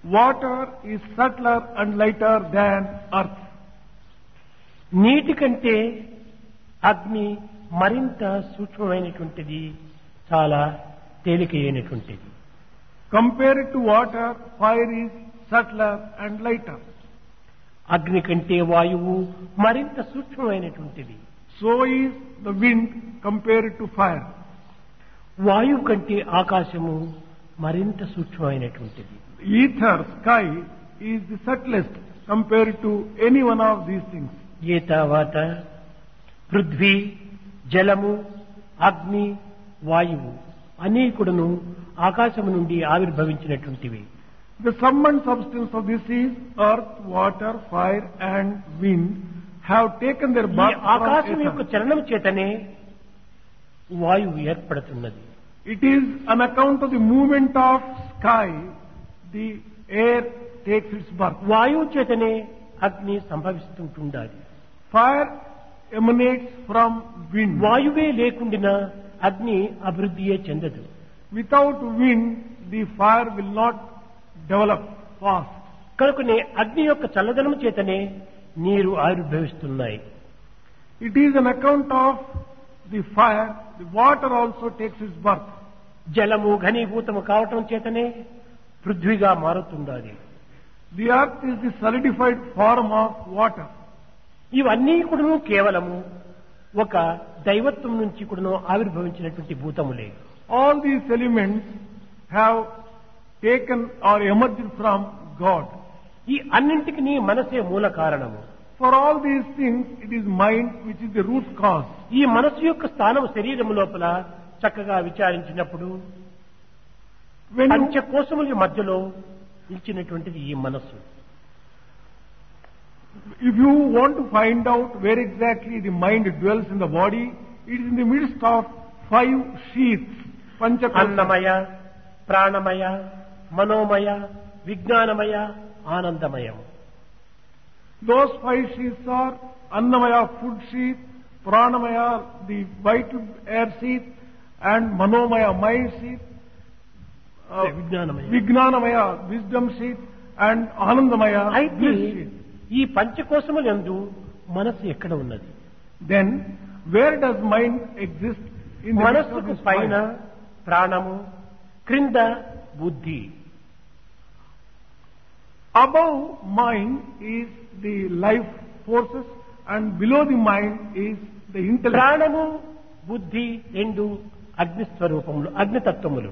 Water is subtler and lighter than earth. నీటి కంటే అగ్ని మరింత సూక్ష్మమైనటువంటిది చాలా తేలికైనటువంటిది Compared to water, fire is subtler and lighter. అగ్ని కంటే వాయువు మరింత సూక్ష్మమైనటువంటిది So is the wind compared to fire. వాయువు కంటే ఆకాశము మరింత సూక్ష్మమైనటువంటిది Ether, sky, is the subtlest compared to any one of these things. ఏతావాత Prithvi జలము అగ్ని వాయువు అన్నీ కూడాను ఆకాశము నుండి ఆవిర్భవించినటువంటివి The sum and substance of this is earth, water, fire and wind have taken their ఈ birth ఆకాశం from యొక్క ether. చలనం చేతనే వాయువు ఏర్పడుతున్నది It is on account of the movement of sky, the air takes its birth. వాయువు చేతనే అగ్ని సంభవిస్తుంటుండాలి Fire emanates from wind. వాయువే లేకుండినా అగ్ని అభివృద్ధియే చెందదు Without wind, the fire will not develop fast. కనుకనే అగ్ని యొక్క చల్లదనం చేతనే నీరు ఆవిర్భవిస్తున్నాయి It is an account of the fire, the water also takes its birth. జలము ఘనీభూతము కావటం చేతనే పృథ్వీగా మారుతుండాలి The earth is the solidified form of water. ఇవన్నీ కూడాను కేవలము ఒక దైవత్వం నుంచి కూడాను ఆవిర్భవించినటువంటి భూతములే All these elements have taken or emerged from God. ఈ అన్నింటికి మనసే మూల కారణము For all these things, it is mind which is the root cause. ఈ మనసు యొక్క స్థానం శరీరము లోపల చక్కగా విచారించినప్పుడు When you, పంచకోశముల మధ్యలో నిలిచినటువంటిది ఈ మనస్సు if you want to find out where exactly the mind dwells in the body, it is in the midst of five sheaths, panchakosha. అన్నమయ ప్రాణమయ మనోమయ విజ్ఞానమయ ఆనందమయం Those five sheaths are Annamaya, food sheath, Pranamaya, the vital air sheath, and Manomaya, mind sheath, uh, విజ్ఞానమయ Vijnanamaya, wisdom sheath, and Anandamaya, అయితే bliss sheath. ఈ పంచకోశములందు మనస్సు ఎక్కడ ఉన్నది Then, where does mind exist in the midst of మనస్సుకు this పైన mind? ప్రాణము క్రింద బుద్ధి Above mind is the life forces, and below the mind is the intellect. ప్రాణము బుద్ధి రెండు అగ్ని స్వరూపములు అగ్నితత్వములు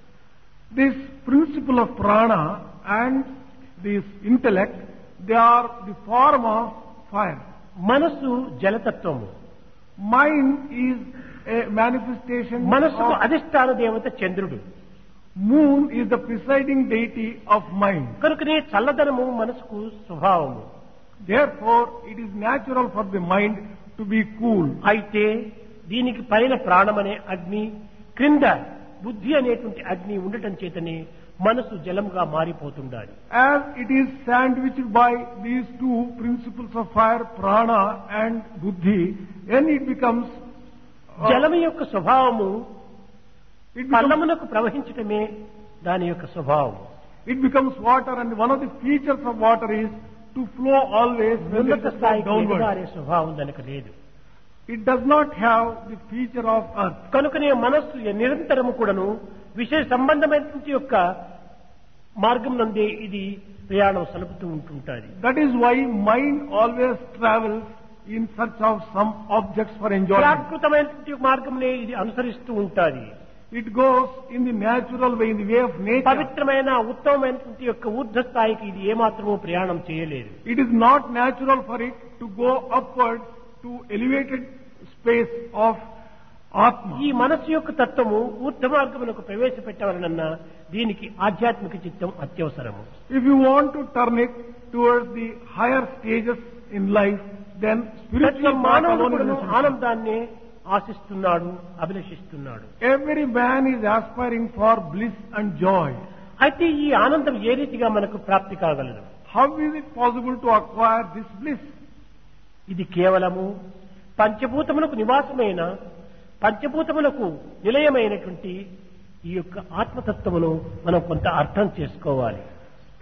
This principle of prana and this intellect, they are the form of fire. మనస్సు జలతత్వము Mind is a manifestation మనస్సుకు of అధిష్టాన దేవత చంద్రుడు moon is the presiding deity of mind. కనుకనే చల్లదనము మనసుకు స్వభావము Therefore, it is natural for the mind to be cool. అయితే దీనికి పైన ప్రాణమనే అగ్ని క్రింద బుద్ధి అనేటువంటి అగ్ని ఉండటం చేతనే మనసు జలముగా మారిపోతుండాలి As it is sandwiched by these two principles of fire, prana and buddhi, then it becomes uh, జలము యొక్క స్వభావము it becomes పల్లమునకు ప్రవహించటమే దాని యొక్క స్వభావం It becomes water and one of the features of water is to flow always when it ఉన్నత is స్థాయికి downward. ఎగబారే స్వభావం దానికి లేదు It does not have the feature of earth. కనుకనే మనస్సు నిరంతరము కూడాను విషయ సంబంధమైనటువంటి యొక్క మార్గం నందే ఇది ప్రయాణం సలుపుతూ ఉంటుంటుంది That is why mind always travels in search of some objects for enjoyment. ప్రాకృతమైనటువంటి మార్గంనే ఇది అనుసరిస్తూ ఉంటుంది It goes in the natural way, in the way of nature. పవిత్రమైన ఉత్తమమైనటువంటి యొక్క ఊర్ధ స్థాయికి ఇది ఏమాత్రమూ ప్రయాణం చేయలేదు It is not natural for it to go upward to elevated space of Atma. ఈ మనస్సు యొక్క తత్వము ఊర్ధ మార్గములకు ప్రవేశపెట్టవలనన్నా దీనికి ఆధ్యాత్మిక చిత్తం అత్యవసరము If you want to turn it towards the higher stages in life, then ప్రతి spiritual path మానవుడు alone is కూడాను necessary. ఆనందాన్ని ఆశిస్తున్నాడు అభిలషిస్తున్నాడు Every man is aspiring for bliss and joy. అయితే ఈ ఆనందం ఏ రీతిగా మనకు ప్రాప్తి కాగలదు How is it possible to acquire this bliss? ఇది కేవలము పంచభూతములకు నివాసమైన పంచభూతములకు నిలయమైనటువంటి ఈ యొక్క ఆత్మతత్వమును మనం కొంత అర్థం చేసుకోవాలి